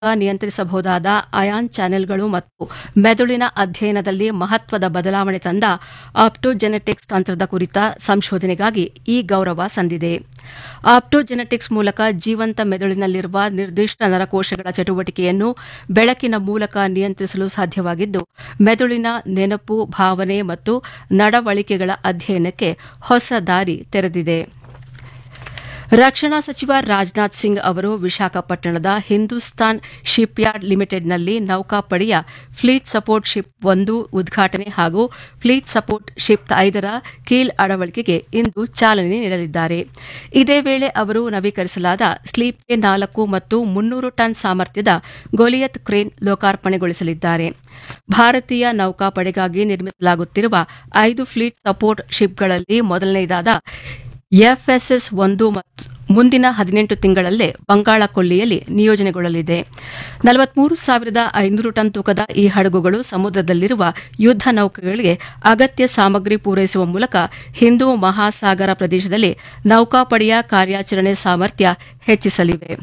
ನಿಯಂತ್ರಿಸಬಹುದಾದ ion ಚಾನೆಲ್ಗಳು ಮತ್ತು ಮೆದುಳಿನ ಅಧ್ಯಯನದಲ್ಲಿ ಮಹತ್ವದ ಬದಲಾವಣೆ ತಂದ ಆಪ್ಟೋಜೆನೆಟಿಕ್ಸ್ ತಂತ್ರದ ಕುರಿತ ಸಂಶೋಧನೆಗಾಗಿ ಈ ಗೌರವ ಸಂದಿದೆ ಆಪ್ಟೋಜೆನೆಟಿಕ್ಸ್ ಮೂಲಕ ಜೀವಂತ ಮೆದುಳಿನಲ್ಲಿರುವ ನಿರ್ದಿಷ್ಟ ನರಕೋಶಗಳ ಚಟುವಟಿಕೆಯನ್ನು ಬೆಳಕಿನ ಮೂಲಕ ನಿಯಂತ್ರಿಸಲು ಸಾಧ್ಯವಾಗಿದ್ದು ಮೆದುಳಿನ ನೆನಪು ಭಾವನೆ ಮತ್ತು ನಡವಳಿಕೆಗಳ ಅಧ್ಯಯನಕ್ಕೆ ಹೊಸ ದಾರಿ ತೆರೆದಿದೆ ರಕ್ಷಣಾ ಸಚಿವ ರಾಜನಾಥ್ ಸಿಂಗ್ ಅವರು ವಿಶಾಖಪಟ್ಟಣದ ಹಿಂದೂಸ್ತಾನ್ ಶಿಪ್ಯಾರ್ಡ್ ಲಿಮಿಟೆಡ್ನಲ್ಲಿ ನೌಕಾಪಡೆಯ ಫ್ಲೀಟ್ ಸಪೋರ್ಟ್ ಶಿಪ್ ಒಂದು ಉದ್ಘಾಟನೆ ಹಾಗೂ ಫ್ಲೀಟ್ ಸಪೋರ್ಟ್ ಶಿಪ್ ಐದರ ಕೀಲ್ ಅಳವಡಿಕೆಗೆ ಇಂದು ಚಾಲನೆ ನೀಡಲಿದ್ದಾರೆ ಇದೇ ವೇಳೆ ಅವರು ನವೀಕರಿಸಲಾದ ಸ್ಲೀಪ್ವೇ ನಾಲ್ಕು ಮತ್ತು ಮುನ್ನೂರು ಟನ್ ಸಾಮರ್ಥ್ಯದ ಗೊಲಿಯತ್ ಕ್ರೇನ್ ಲೋಕಾರ್ಪಣೆಗೊಳಿಸಲಿದ್ದಾರೆ ಭಾರತೀಯ ನೌಕಾಪಡೆಗಾಗಿ ನಿರ್ಮಿಸಲಾಗುತ್ತಿರುವ ಐದು ಫ್ಲೀಟ್ ಸಪೋರ್ಟ್ ಶಿಪ್ಗಳಲ್ಲಿ ಮೊದಲನೆಯದಾದ ಎಫ್ಎಸ್ಎಸ್ ಒಂದು ಮತ್ತು ಮುಂದಿನ ಹದಿನೆಂಟು ತಿಂಗಳಲ್ಲೇ ಬಂಗಾಳ ಕೊಲ್ಲಿಯಲ್ಲಿ ನಿಯೋಜನೆಗೊಳ್ಳಲಿದೆ ನಲವತ್ಮೂರು ಸಾವಿರದ ಐನೂರು ಟನ್ ತೂಕದ ಈ ಹಡಗುಗಳು ಸಮುದ್ರದಲ್ಲಿರುವ ಯುದ್ದ ನೌಕೆಗಳಿಗೆ ಅಗತ್ಯ ಸಾಮಗ್ರಿ ಪೂರೈಸುವ ಮೂಲಕ ಹಿಂದೂ ಮಹಾಸಾಗರ ಪ್ರದೇಶದಲ್ಲಿ ನೌಕಾಪಡೆಯ ಕಾರ್ಯಾಚರಣೆ ಸಾಮರ್ಥ್ಯ ಹೆಚ್ಚಿಸಲಿವೆ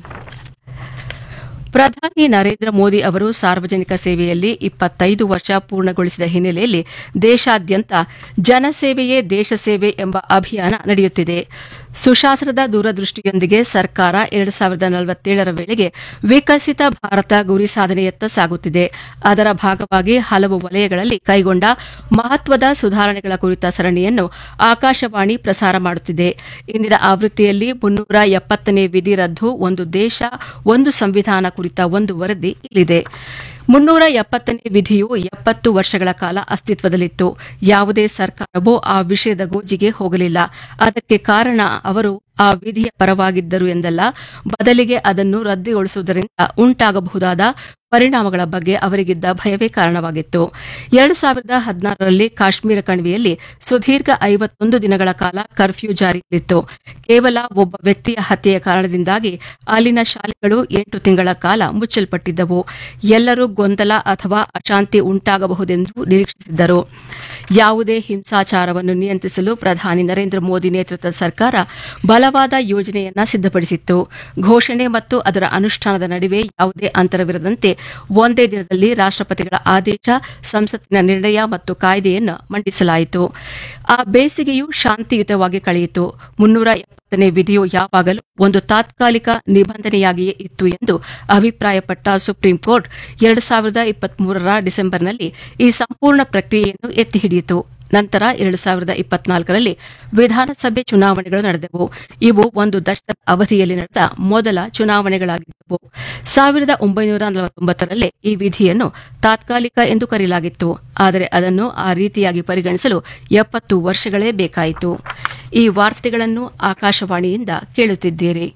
ಪ್ರಧಾನಿ ನರೇಂದ್ರ ಮೋದಿ ಅವರು ಸಾರ್ವಜನಿಕ ಸೇವೆಯಲ್ಲಿ ಇಪ್ಪತ್ತೈದು ವರ್ಷ ಪೂರ್ಣಗೊಳಿಸಿದ ಹಿನ್ನೆಲೆಯಲ್ಲಿ ದೇಶಾದ್ಯಂತ ಜನಸೇವೆಯೇ ದೇಶ ಸೇವೆ ಎಂಬ ಅಭಿಯಾನ ನಡೆಯುತ್ತಿದೆ ಸುಶಾಸನದ ದೂರದೃಷ್ಟಿಯೊಂದಿಗೆ ಸರ್ಕಾರ ಎರಡು ಸಾವಿರದ ನಲವತ್ತೇಳರ ವೇಳೆಗೆ ವಿಕಸಿತ ಭಾರತ ಗುರಿ ಸಾಧನೆಯತ್ತ ಸಾಗುತ್ತಿದೆ ಅದರ ಭಾಗವಾಗಿ ಹಲವು ವಲಯಗಳಲ್ಲಿ ಕೈಗೊಂಡ ಮಹತ್ವದ ಸುಧಾರಣೆಗಳ ಕುರಿತ ಸರಣಿಯನ್ನು ಆಕಾಶವಾಣಿ ಪ್ರಸಾರ ಮಾಡುತ್ತಿದೆ ಇಂದಿನ ಆವೃತ್ತಿಯಲ್ಲಿ ಮುನ್ನೂರ ಎಪ್ಪತ್ತನೇ ವಿಧಿ ರದ್ದು ಒಂದು ದೇಶ ಒಂದು ಸಂವಿಧಾನ ಕುರಿತ ಒಂದು ವರದಿ ಇಲ್ಲಿದೆ ಮುನ್ನೂರ ಎಪ್ಪತ್ತನೇ ವಿಧಿಯು ಎಪ್ಪತ್ತು ವರ್ಷಗಳ ಕಾಲ ಅಸ್ತಿತ್ವದಲ್ಲಿತ್ತು ಯಾವುದೇ ಸರ್ಕಾರವೂ ಆ ವಿಷಯದ ಗೋಜಿಗೆ ಹೋಗಲಿಲ್ಲ ಅದಕ್ಕೆ ಕಾರಣ ಅವರು ಆ ವಿಧಿಯ ಪರವಾಗಿದ್ದರು ಎಂದಲ್ಲ ಬದಲಿಗೆ ಅದನ್ನು ರದ್ದುಗೊಳಿಸುವುದರಿಂದ ಉಂಟಾಗಬಹುದಾದ ಪರಿಣಾಮಗಳ ಬಗ್ಗೆ ಅವರಿಗಿದ್ದ ಭಯವೇ ಕಾರಣವಾಗಿತ್ತು ಎರಡು ಸಾವಿರದ ಹದಿನಾರರಲ್ಲಿ ಕಾಶ್ಮೀರ ಕಣಿವೆಯಲ್ಲಿ ಸುದೀರ್ಘ ಐವತ್ತೊಂದು ದಿನಗಳ ಕಾಲ ಕರ್ಫ್ಯೂ ಜಾರಿಯಲ್ಲಿತ್ತು ಕೇವಲ ಒಬ್ಬ ವ್ಯಕ್ತಿಯ ಹತ್ಯೆಯ ಕಾರಣದಿಂದಾಗಿ ಅಲ್ಲಿನ ಶಾಲೆಗಳು ಎಂಟು ತಿಂಗಳ ಕಾಲ ಮುಚ್ಚಲ್ಪಟ್ಟಿದ್ದವು ಎಲ್ಲರೂ ಗೊಂದಲ ಅಥವಾ ಅಶಾಂತಿ ಉಂಟಾಗಬಹುದೆಂದು ನಿರೀಕ್ಷಿಸಿದ್ದರು ಯಾವುದೇ ಹಿಂಸಾಚಾರವನ್ನು ನಿಯಂತ್ರಿಸಲು ಪ್ರಧಾನಿ ನರೇಂದ್ರ ಮೋದಿ ನೇತೃತ್ವದ ಸರ್ಕಾರ ಬಲವಾದ ಯೋಜನೆಯನ್ನ ಸಿದ್ಧಪಡಿಸಿತ್ತು ಘೋಷಣೆ ಮತ್ತು ಅದರ ಅನುಷ್ಠಾನದ ನಡುವೆ ಯಾವುದೇ ಅಂತರವಿರದಂತೆ ಒಂದೇ ದಿನದಲ್ಲಿ ರಾಷ್ಟ್ರಪತಿಗಳ ಆದೇಶ ಸಂಸತ್ತಿನ ನಿರ್ಣಯ ಮತ್ತು ಕಾಯ್ದೆಯನ್ನು ಮಂಡಿಸಲಾಯಿತು ಆ ಬೇಸಿಗೆಯು ಶಾಂತಿಯುತವಾಗಿ ಕಳೆಯಿತು ಮುನ್ನೂರ ಎಪ್ಪತ್ತನೇ ವಿಧಿಯು ಯಾವಾಗಲೂ ಒಂದು ತಾತ್ಕಾಲಿಕ ನಿಬಂಧನೆಯಾಗಿಯೇ ಇತ್ತು ಎಂದು ಅಭಿಪ್ರಾಯಪಟ್ಟ ಸುಪ್ರೀಂ ಕೋರ್ಟ್ ಎರಡು ಸಾವಿರದ ಇಪ್ಪತ್ಮೂರರ ಡಿಸೆಂಬರ್ನಲ್ಲಿ ಈ ಸಂಪೂರ್ಣ ಪ್ರಕ್ರಿಯೆಯನ್ನು ಎತ್ತಿ ಹಿಡಿಯಿತು ನಂತರ ಎರಡು ಸಾವಿರದ ಇಪ್ಪತ್ನಾಲ್ಕರಲ್ಲಿ ವಿಧಾನಸಭೆ ಚುನಾವಣೆಗಳು ನಡೆದವು ಇವು ಒಂದು ದಶಕದ ಅವಧಿಯಲ್ಲಿ ನಡೆದ ಮೊದಲ ಚುನಾವಣೆಗಳಾಗಿದ್ದವು ಸಾವಿರದ ಒಂಬೈನೂರ ನಲವತ್ತೊಂಬತ್ತರಲ್ಲೇ ಈ ವಿಧಿಯನ್ನು ತಾತ್ಕಾಲಿಕ ಎಂದು ಕರೆಯಲಾಗಿತ್ತು ಆದರೆ ಅದನ್ನು ಆ ರೀತಿಯಾಗಿ ಪರಿಗಣಿಸಲು ಎಪ್ಪತ್ತು ವರ್ಷಗಳೇ ಬೇಕಾಯಿತು ಈ ವಾರ್ತೆಗಳನ್ನು ಆಕಾಶವಾಣಿಯಿಂದ ಕೇಳುತ್ತಿದ್ದೀರಿ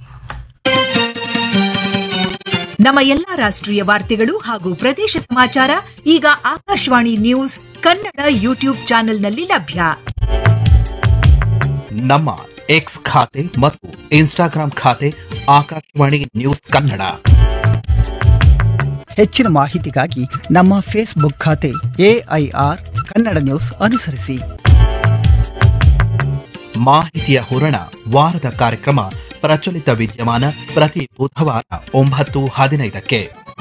ನಮ್ಮ ಎಲ್ಲಾ ರಾಷ್ಟ್ರೀಯ ವಾರ್ತೆಗಳು ಹಾಗೂ ಪ್ರದೇಶ ಸಮಾಚಾರ ಈಗ ಆಕಾಶವಾಣಿ ನ್ಯೂಸ್ ಕನ್ನಡ ಯೂಟ್ಯೂಬ್ ಚಾನೆಲ್ನಲ್ಲಿ ಲಭ್ಯ ನಮ್ಮ ಎಕ್ಸ್ ಖಾತೆ ಮತ್ತು ಇನ್ಸ್ಟಾಗ್ರಾಂ ಖಾತೆ ಆಕಾಶವಾಣಿ ನ್ಯೂಸ್ ಕನ್ನಡ ಹೆಚ್ಚಿನ ಮಾಹಿತಿಗಾಗಿ ನಮ್ಮ ಫೇಸ್ಬುಕ್ ಖಾತೆ ಎಐಆರ್ ಕನ್ನಡ ನ್ಯೂಸ್ ಅನುಸರಿಸಿ ಮಾಹಿತಿಯ ಹೂರಣ ವಾರದ ಕಾರ್ಯಕ್ರಮ ಪ್ರಚಲಿತ ವಿದ್ಯಮಾನ ಪ್ರತಿ ಬುಧವಾರ ಒಂಬತ್ತು ಹದಿನೈದಕ್ಕೆ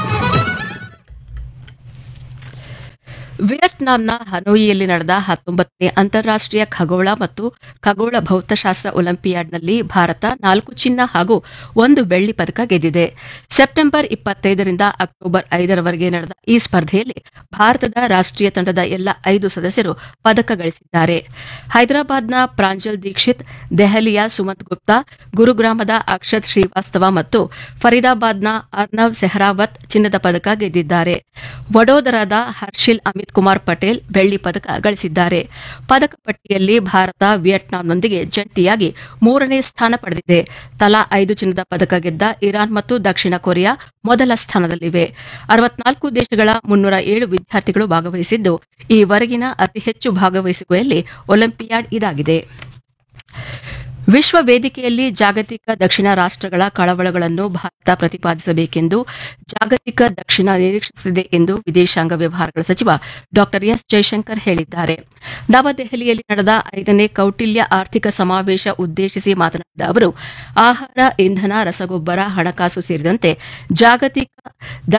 ವಿಯೆಟ್ನಾಂನ ಹನೋಯಿಯಲ್ಲಿ ನಡೆದ ಹತ್ತೊಂಬತ್ತನೇ ಅಂತಾರಾಷ್ಟೀಯ ಖಗೋಳ ಮತ್ತು ಖಗೋಳ ಭೌತಶಾಸ್ತ್ರ ಒಲಿಂಪಿಯಾಡ್ನಲ್ಲಿ ಭಾರತ ನಾಲ್ಕು ಚಿನ್ನ ಹಾಗೂ ಒಂದು ಬೆಳ್ಳಿ ಪದಕ ಗೆದ್ದಿದೆ ಸೆಪ್ಟೆಂಬರ್ ಇಪ್ಪತ್ತೈದರಿಂದ ಅಕ್ಟೋಬರ್ ಐದರವರೆಗೆ ನಡೆದ ಈ ಸ್ಪರ್ಧೆಯಲ್ಲಿ ಭಾರತದ ರಾಷ್ಟೀಯ ತಂಡದ ಎಲ್ಲ ಐದು ಸದಸ್ಯರು ಪದಕ ಗಳಿಸಿದ್ದಾರೆ ಹೈದರಾಬಾದ್ನ ಪ್ರಾಂಜಲ್ ದೀಕ್ಷಿತ್ ದೆಹಲಿಯ ಸುಮಂತ್ ಗುಪ್ತಾ ಗುರುಗ್ರಾಮದ ಅಕ್ಷತ್ ಶ್ರೀವಾಸ್ತವ ಮತ್ತು ಫರೀದಾಬಾದ್ನ ಅರ್ನವ್ ಸೆಹರಾವತ್ ಚಿನ್ನದ ಪದಕ ಗೆದ್ದಿದ್ದಾರೆ ವಡೋದರಾದ ಹರ್ಷಿಲ್ ಅಮಿತ್ ಕುಮಾರ್ ಪಟೇಲ್ ಬೆಳ್ಳಿ ಪದಕ ಗಳಿಸಿದ್ದಾರೆ ಪದಕ ಪಟ್ಟಿಯಲ್ಲಿ ಭಾರತ ವಿಯೆಟ್ನಾಂನೊಂದಿಗೆ ಜಂಟಿಯಾಗಿ ಮೂರನೇ ಸ್ಥಾನ ಪಡೆದಿದೆ ತಲಾ ಐದು ಚಿನ್ನದ ಪದಕ ಗೆದ್ದ ಇರಾನ್ ಮತ್ತು ದಕ್ಷಿಣ ಕೊರಿಯಾ ಮೊದಲ ಸ್ಥಾನದಲ್ಲಿವೆ ಅರವತ್ನಾಲ್ಕು ದೇಶಗಳ ಮುನ್ನೂರ ಏಳು ವಿದ್ಯಾರ್ಥಿಗಳು ಭಾಗವಹಿಸಿದ್ದು ಈವರೆಗಿನ ಅತಿ ಹೆಚ್ಚು ಭಾಗವಹಿಸುವಿಕೆಯಲ್ಲಿ ಒಲಿಂಪಿಯಾಡ್ ಇದಾಗಿದೆ ವಿಶ್ವ ವೇದಿಕೆಯಲ್ಲಿ ಜಾಗತಿಕ ದಕ್ಷಿಣ ರಾಷ್ಟ್ರಗಳ ಕಳವಳಗಳನ್ನು ಭಾರತ ಪ್ರತಿಪಾದಿಸಬೇಕೆಂದು ಜಾಗತಿಕ ದಕ್ಷಿಣ ನಿರೀಕ್ಷಿಸುತ್ತಿದೆ ಎಂದು ವಿದೇಶಾಂಗ ವ್ಯವಹಾರಗಳ ಸಚಿವ ಡಾ ಎಸ್ ಜೈಶಂಕರ್ ಹೇಳಿದ್ದಾರೆ ನವದೆಹಲಿಯಲ್ಲಿ ನಡೆದ ಐದನೇ ಕೌಟಿಲ್ಯ ಆರ್ಥಿಕ ಸಮಾವೇಶ ಉದ್ದೇಶಿಸಿ ಮಾತನಾಡಿದ ಅವರು ಆಹಾರ ಇಂಧನ ರಸಗೊಬ್ಬರ ಹಣಕಾಸು ಸೇರಿದಂತೆ ಜಾಗತಿಕ